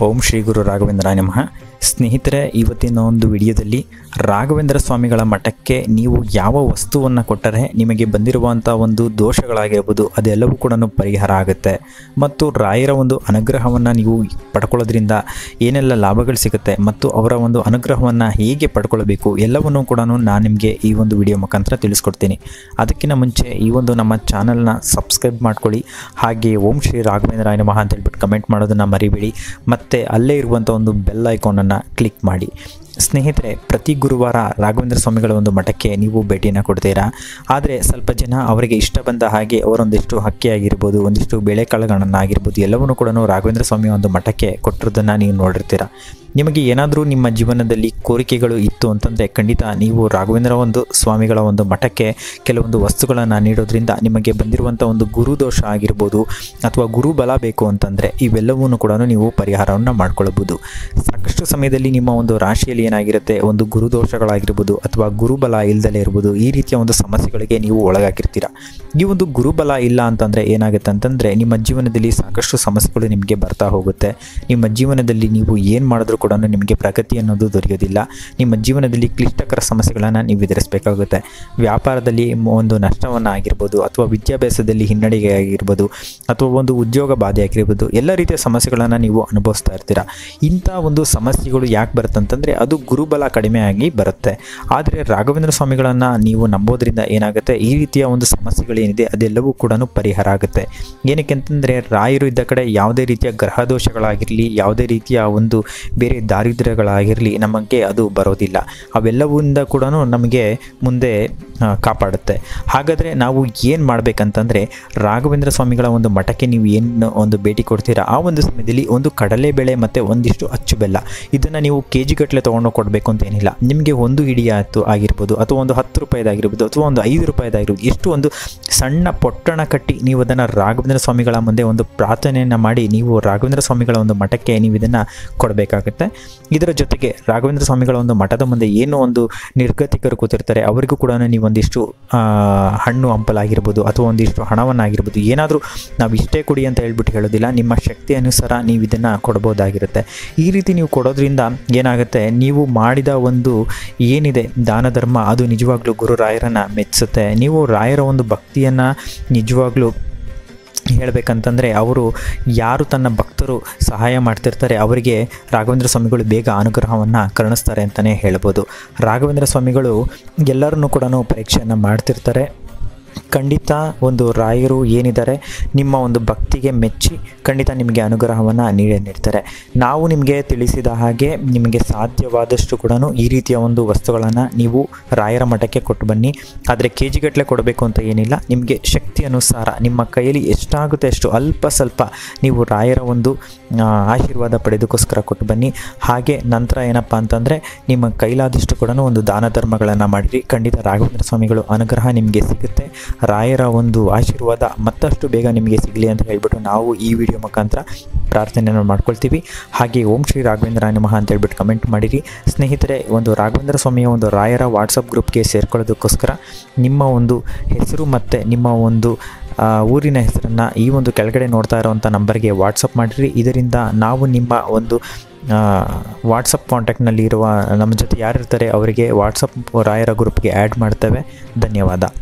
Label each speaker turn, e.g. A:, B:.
A: ಓಂ ಶ್ರೀ ಗುರು ರಾಘವೇಂದ್ರ ನಮಃ ಸ್ನೇಹಿತರೆ ಇವತ್ತಿನ ಒಂದು ವಿಡಿಯೋದಲ್ಲಿ ರಾಘವೇಂದ್ರ ಸ್ವಾಮಿಗಳ ಮಠಕ್ಕೆ ನೀವು ಯಾವ ವಸ್ತುವನ್ನು ಕೊಟ್ಟರೆ ನಿಮಗೆ ಬಂದಿರುವಂಥ ಒಂದು ದೋಷಗಳಾಗಿರ್ಬೋದು ಅದೆಲ್ಲವೂ ಕೂಡ ಪರಿಹಾರ ಆಗುತ್ತೆ ಮತ್ತು ರಾಯರ ಒಂದು ಅನುಗ್ರಹವನ್ನು ನೀವು ಪಡ್ಕೊಳ್ಳೋದ್ರಿಂದ ಏನೆಲ್ಲ ಲಾಭಗಳು ಸಿಗುತ್ತೆ ಮತ್ತು ಅವರ ಒಂದು ಅನುಗ್ರಹವನ್ನು ಹೇಗೆ ಪಡ್ಕೊಳ್ಬೇಕು ಎಲ್ಲವನ್ನೂ ಕೂಡ ನಾನು ನಿಮಗೆ ಈ ಒಂದು ವಿಡಿಯೋ ಮುಖಾಂತರ ತಿಳಿಸ್ಕೊಡ್ತೀನಿ ಅದಕ್ಕಿಂತ ಮುಂಚೆ ಈ ಒಂದು ನಮ್ಮ ಚಾನಲ್ನ ಸಬ್ಸ್ಕ್ರೈಬ್ ಮಾಡ್ಕೊಳ್ಳಿ ಹಾಗೆ ಓಂ ಶ್ರೀ ರಾಘವೇಂದ್ರ ನಮಃ ಅಂತ ಹೇಳ್ಬಿಟ್ಟು ಕಮೆಂಟ್ ಮಾಡೋದನ್ನು ಮರಿಬೇಡಿ ಮತ್ತು ಅಲ್ಲೇ ಇರುವಂಥ ಒಂದು ಬೆಲ್ ಐಕಾನನ್ನು ಕ್ಲಿಕ್ ಮಾಡಿ ಸ್ನೇಹಿತರೆ ಪ್ರತಿ ಗುರುವಾರ ರಾಘವೇಂದ್ರ ಸ್ವಾಮಿಗಳ ಒಂದು ಮಠಕ್ಕೆ ನೀವು ಭೇಟಿಯನ್ನು ಕೊಡ್ತೀರಾ ಆದರೆ ಸ್ವಲ್ಪ ಜನ ಅವರಿಗೆ ಇಷ್ಟ ಬಂದ ಹಾಗೆ ಅವರೊಂದಿಷ್ಟು ಹಕ್ಕಿ ಆಗಿರ್ಬೋದು ಒಂದಿಷ್ಟು ಬೇಳೆಕಾಳುಗಳನ್ನು ಆಗಿರ್ಬೋದು ಎಲ್ಲವನ್ನೂ ಕೂಡ ರಾಘವೇಂದ್ರ ಸ್ವಾಮಿಯ ಒಂದು ಮಠಕ್ಕೆ ಕೊಟ್ಟಿರೋದನ್ನು ನೀವು ನೋಡಿರ್ತೀರ ನಿಮಗೆ ಏನಾದರೂ ನಿಮ್ಮ ಜೀವನದಲ್ಲಿ ಕೋರಿಕೆಗಳು ಇತ್ತು ಅಂತಂದರೆ ಖಂಡಿತ ನೀವು ರಾಘವೇಂದ್ರ ಒಂದು ಸ್ವಾಮಿಗಳ ಒಂದು ಮಠಕ್ಕೆ ಕೆಲವೊಂದು ವಸ್ತುಗಳನ್ನು ನೀಡೋದ್ರಿಂದ ನಿಮಗೆ ಬಂದಿರುವಂಥ ಒಂದು ಗುರುದೋಷ ಆಗಿರ್ಬೋದು ಅಥವಾ ಗುರುಬಲ ಬೇಕು ಅಂತಂದರೆ ಇವೆಲ್ಲವನ್ನೂ ಕೂಡ ನೀವು ಪರಿಹಾರವನ್ನು ಮಾಡ್ಕೊಳ್ಬೋದು ಸಾಕಷ್ಟು ಸಮಯದಲ್ಲಿ ನಿಮ್ಮ ಒಂದು ರಾಶಿಯಲ್ಲಿ ಏನಾಗಿರುತ್ತೆ ಒಂದು ಗುರುದೋಷಗಳಾಗಿರ್ಬೋದು ಅಥವಾ ಗುರುಬಲ ಇಲ್ದಲೇ ಇರ್ಬೋದು ಈ ರೀತಿಯ ಒಂದು ಸಮಸ್ಯೆಗಳಿಗೆ ನೀವು ಒಳಗಾಗಿರ್ತೀರ ಈ ಒಂದು ಗುರುಬಲ ಇಲ್ಲ ಅಂತಂದರೆ ಏನಾಗುತ್ತೆ ಅಂತಂದರೆ ನಿಮ್ಮ ಜೀವನದಲ್ಲಿ ಸಾಕಷ್ಟು ಸಮಸ್ಯೆಗಳು ನಿಮಗೆ ಬರ್ತಾ ಹೋಗುತ್ತೆ ನಿಮ್ಮ ಜೀವನದಲ್ಲಿ ನೀವು ಏನು ಮಾಡಿದ್ರೂ ಕೂಡ ನಿಮಗೆ ಪ್ರಗತಿ ಅನ್ನೋದು ದೊರೆಯೋದಿಲ್ಲ ನಿಮ್ಮ ಜೀವನದಲ್ಲಿ ಕ್ಲಿಷ್ಟಕರ ಸಮಸ್ಯೆಗಳನ್ನು ನೀವು ಎದುರಿಸಬೇಕಾಗುತ್ತೆ ವ್ಯಾಪಾರದಲ್ಲಿ ಮ- ಒಂದು ನಷ್ಟವನ್ನು ಆಗಿರ್ಬೋದು ಅಥವಾ ವಿದ್ಯಾಭ್ಯಾಸದಲ್ಲಿ ಹಿನ್ನಡೆಗೆ ಆಗಿರ್ಬೋದು ಅಥವಾ ಒಂದು ಉದ್ಯೋಗ ಬಾಧೆ ಆಗಿರ್ಬೋದು ಎಲ್ಲ ರೀತಿಯ ಸಮಸ್ಯೆಗಳನ್ನು ನೀವು ಅನುಭವಿಸ್ತಾ ಇರ್ತೀರ ಇಂಥ ಒಂದು ಸಮಸ್ಯೆಗಳು ಯಾಕೆ ಬರುತ್ತೆ ಅಂತಂದರೆ ಅದು ಗುರುಬಲ ಕಡಿಮೆ ಆಗಿ ಬರುತ್ತೆ ಆದರೆ ರಾಘವೇಂದ್ರ ಸ್ವಾಮಿಗಳನ್ನು ನೀವು ನಂಬೋದ್ರಿಂದ ಏನಾಗುತ್ತೆ ಈ ರೀತಿಯ ಒಂದು ಸಮಸ್ಯೆಗಳೇನಿದೆ ಅದೆಲ್ಲವೂ ಕೂಡ ಪರಿಹಾರ ಆಗುತ್ತೆ ಏನಕ್ಕೆ ಅಂತಂದರೆ ರಾಯರು ಇದ್ದ ಕಡೆ ಯಾವುದೇ ರೀತಿಯ ಗ್ರಹ ದೋಷಗಳಾಗಿರಲಿ ಯಾವುದೇ ರೀತಿಯ ಒಂದು ಬೇರೆ ದಾರಿದ್ರ್ಯಗಳಾಗಿರಲಿ ನಮಗೆ ಅದು ಬರೋದಿಲ್ಲ ಅವೆಲ್ಲವಿಂದ ಕೂಡ ನಮಗೆ ಮುಂದೆ ಆ, ಕಾಪಾಡುತ್ತೆ ಹಾಗಾದರೆ ನಾವು ಏನು ಮಾಡಬೇಕಂತಂದರೆ ರಾಘವೇಂದ್ರ ಸ್ವಾಮಿಗಳ ಒಂದು ಮಠಕ್ಕೆ ನೀವು ಏನು ಒಂದು ಭೇಟಿ ಕೊಡ್ತೀರಾ ಆ ಒಂದು ಸಮಯದಲ್ಲಿ ಒಂದು ಕಡಲೆಬೇಳೆ ಮತ್ತು ಒಂದಿಷ್ಟು ಅಚ್ಚು ಬೆಲ್ಲ ಇದನ್ನು ನೀವು ಕೆ ಜಿ ಗಟ್ಟಲೆ ತೊಗೊಂಡು ಕೊಡಬೇಕು ಅಂತ ಏನಿಲ್ಲ ನಿಮಗೆ ಒಂದು ಹಿಡಿ ಆಯಿತು ಆಗಿರ್ಬೋದು ಅಥವಾ ಒಂದು ಹತ್ತು ರೂಪಾಯಿದಾಗಿರ್ಬೋದು ಅಥವಾ ಒಂದು ಐದು ರೂಪಾಯಿದಾಗಿರ್ಬೋದು ಎಷ್ಟು ಒಂದು ಸಣ್ಣ ಪೊಟ್ಟಣ ಕಟ್ಟಿ ನೀವು ಅದನ್ನು ರಾಘವೇಂದ್ರ ಸ್ವಾಮಿಗಳ ಮುಂದೆ ಒಂದು ಪ್ರಾರ್ಥನೆಯನ್ನು ಮಾಡಿ ನೀವು ರಾಘವೇಂದ್ರ ಸ್ವಾಮಿಗಳ ಒಂದು ಮಠಕ್ಕೆ ನೀವು ಇದನ್ನು ಕೊಡಬೇಕಾಗುತ್ತೆ ಇದರ ಜೊತೆಗೆ ರಾಘವೇಂದ್ರ ಸ್ವಾಮಿಗಳ ಒಂದು ಮಠದ ಮುಂದೆ ಏನೋ ಒಂದು ನಿರ್ಗತಿಕರು ಕೂತಿರ್ತಾರೆ ಅವರಿಗೂ ಕೂಡ ನೀವು ಒಂದಿಷ್ಟು ಆ, ಹಣ್ಣು ಹಂಪಲಾಗಿರ್ಬೋದು ಅಥವಾ ಒಂದಿಷ್ಟು ಹಣವನ್ನಾಗಿರ್ಬೋದು ಏನಾದರೂ ನಾವು ಇಷ್ಟೇ ಕೊಡಿ ಅಂತ ಹೇಳ್ಬಿಟ್ಟು ಹೇಳೋದಿಲ್ಲ ನಿಮ್ಮ ಶಕ್ತಿ ಅನುಸಾರ ನೀವು ಇದನ್ನು ಕೊಡ್ಬೋದಾಗಿರುತ್ತೆ ಈ ರೀತಿ ನೀವು ಕೊಡೋದ್ರಿಂದ ಏನಾಗುತ್ತೆ ನೀವು ಮಾಡಿದ ಒಂದು ಏನಿದೆ ದಾನ ಧರ್ಮ ಅದು ನಿಜವಾಗ್ಲೂ ಗುರು ರಾಯರನ್ನು ಮೆಚ್ಚಿಸುತ್ತೆ ನೀವು ರಾಯರ ಒಂದು ಭಕ್ತಿಯನ್ನು ನಿಜವಾಗ್ಲೂ ಹೇಳಬೇಕಂತಂದರೆ ಅವರು ಯಾರು ತನ್ನ ಭಕ್ತರು ಸಹಾಯ ಮಾಡ್ತಿರ್ತಾರೆ ಅವರಿಗೆ ರಾಘವೇಂದ್ರ ಸ್ವಾಮಿಗಳು ಬೇಗ ಅನುಗ್ರಹವನ್ನು ಕರುಣಿಸ್ತಾರೆ ಅಂತಲೇ ಹೇಳ್ಬೋದು ರಾಘವೇಂದ್ರ ಸ್ವಾಮಿಗಳು ಎಲ್ಲರನ್ನೂ ಕೂಡ ಪರೀಕ್ಷೆಯನ್ನು ಮಾಡ್ತಿರ್ತಾರೆ ಖಂಡಿತ ಒಂದು ರಾಯರು ಏನಿದ್ದಾರೆ ನಿಮ್ಮ ಒಂದು ಭಕ್ತಿಗೆ ಮೆಚ್ಚಿ ಖಂಡಿತ ನಿಮಗೆ ಅನುಗ್ರಹವನ್ನು ನೀಡೇ ನೀಡ್ತಾರೆ ನಾವು ನಿಮಗೆ ತಿಳಿಸಿದ ಹಾಗೆ ನಿಮಗೆ ಸಾಧ್ಯವಾದಷ್ಟು ಕೂಡ ಈ ರೀತಿಯ ಒಂದು ವಸ್ತುಗಳನ್ನು ನೀವು ರಾಯರ ಮಠಕ್ಕೆ ಕೊಟ್ಟು ಬನ್ನಿ ಆದರೆ ಕೆ ಜಿಗಟ್ಟಲೆ ಕೊಡಬೇಕು ಅಂತ ಏನಿಲ್ಲ ನಿಮಗೆ ಶಕ್ತಿ ಅನುಸಾರ ನಿಮ್ಮ ಕೈಯಲ್ಲಿ ಎಷ್ಟಾಗುತ್ತೆ ಅಷ್ಟು ಅಲ್ಪ ಸ್ವಲ್ಪ ನೀವು ರಾಯರ ಒಂದು ಆ, ಆಶೀರ್ವಾದ ಪಡೆದಕ್ಕೋಸ್ಕರ ಕೊಟ್ಟು ಬನ್ನಿ ಹಾಗೆ ನಂತರ ಏನಪ್ಪ ಅಂತಂದರೆ ನಿಮ್ಮ ಕೈಲಾದಷ್ಟು ಕೂಡ ಒಂದು ದಾನ ಧರ್ಮಗಳನ್ನು ಮಾಡಿರಿ ಖಂಡಿತ ರಾಘವೇಂದ್ರ ಸ್ವಾಮಿಗಳು ಅನುಗ್ರಹ ನಿಮಗೆ ಸಿಗುತ್ತೆ ರಾಯರ ಒಂದು ಆಶೀರ್ವಾದ ಮತ್ತಷ್ಟು ಬೇಗ ನಿಮಗೆ ಸಿಗಲಿ ಅಂತ ಹೇಳ್ಬಿಟ್ಟು ನಾವು ಈ ವಿಡಿಯೋ ಮುಖಾಂತರ ಪ್ರಾರ್ಥನೆಯನ್ನು ಮಾಡ್ಕೊಳ್ತೀವಿ ಹಾಗೆ ಓಂ ಶ್ರೀ ರಾಘವೇಂದ್ರ ನಮಃ ಅಂತ ಹೇಳ್ಬಿಟ್ಟು ಕಮೆಂಟ್ ಮಾಡಿರಿ ಸ್ನೇಹಿತರೆ ಒಂದು ರಾಘವೇಂದ್ರ ಸ್ವಾಮಿಯ ಒಂದು ರಾಯರ ವಾಟ್ಸಪ್ ಗ್ರೂಪ್ಗೆ ಸೇರ್ಕೊಳ್ಳೋದಕ್ಕೋಸ್ಕರ ನಿಮ್ಮ ಒಂದು ಹೆಸರು ಮತ್ತು ನಿಮ್ಮ ಒಂದು ಆ, ಊರಿನ ಹೆಸರನ್ನು ಈ ಒಂದು ಕೆಳಗಡೆ ನೋಡ್ತಾ ಇರೋವಂಥ ನಂಬರ್ಗೆ ವಾಟ್ಸಪ್ ಮಾಡಿರಿ ಇದರಿಂದ ನಾವು ನಿಮ್ಮ ಒಂದು ವಾಟ್ಸಪ್ ಕಾಂಟ್ಯಾಕ್ಟ್ನಲ್ಲಿ ಇರುವ ನಮ್ಮ ಜೊತೆ ಯಾರಿರ್ತಾರೆ ಅವರಿಗೆ ವಾಟ್ಸಪ್ ರಾಯರ ಗ್ರೂಪ್ಗೆ ಆ್ಯಡ್ ಮಾಡ್ತೇವೆ ಧನ್ಯವಾದ